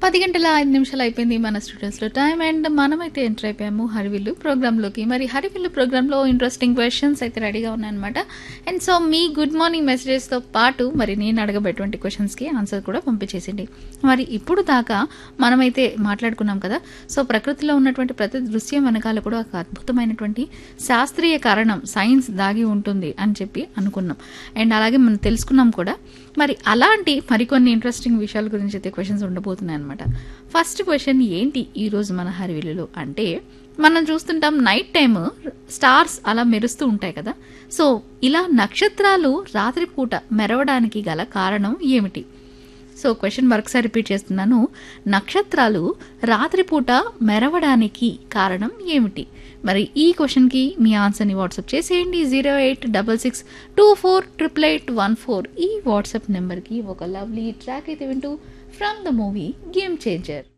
పది గంటల ఐదు నిమిషాలు అయిపోయింది మన స్టూడెంట్స్లో టైం అండ్ మనమైతే ఎంటర్ అయిపోయాము హరివిల్లు ప్రోగ్రాంలోకి మరి హరివిల్లు ప్రోగ్రాంలో ఇంట్రెస్టింగ్ క్వశ్చన్స్ అయితే రెడీగా ఉన్నాయన్నమాట అండ్ సో మీ గుడ్ మార్నింగ్ మెసేజెస్తో పాటు మరి నేను అడగబెటువంటి క్వశ్చన్స్కి ఆన్సర్ కూడా పంపించేసింది మరి ఇప్పుడు దాకా మనమైతే మాట్లాడుకున్నాం కదా సో ప్రకృతిలో ఉన్నటువంటి ప్రతి దృశ్యం వెనకాల కూడా ఒక అద్భుతమైనటువంటి శాస్త్రీయ కారణం సైన్స్ దాగి ఉంటుంది అని చెప్పి అనుకున్నాం అండ్ అలాగే మనం తెలుసుకున్నాం కూడా మరి అలాంటి మరికొన్ని ఇంట్రెస్టింగ్ విషయాల గురించి అయితే క్వశ్చన్స్ ఉండబోతున్నాయి అనమాట ఫస్ట్ క్వశ్చన్ ఏంటి ఈరోజు మన హరివిల్లులో అంటే మనం చూస్తుంటాం నైట్ టైం స్టార్స్ అలా మెరుస్తూ ఉంటాయి కదా సో ఇలా నక్షత్రాలు రాత్రిపూట మెరవడానికి గల కారణం ఏమిటి సో క్వశ్చన్ మరొకసారి రిపీట్ చేస్తున్నాను నక్షత్రాలు రాత్రిపూట మెరవడానికి కారణం ఏమిటి మరి ఈ క్వశ్చన్కి మీ ఆన్సర్ని వాట్సాప్ చేసేయండి zero eight double six two four triple eight one four ఈ వాట్సాప్ నెంబర్కి ఒక లవ్లీ ట్రాక్ అయితే వింటూ from the movie Game changer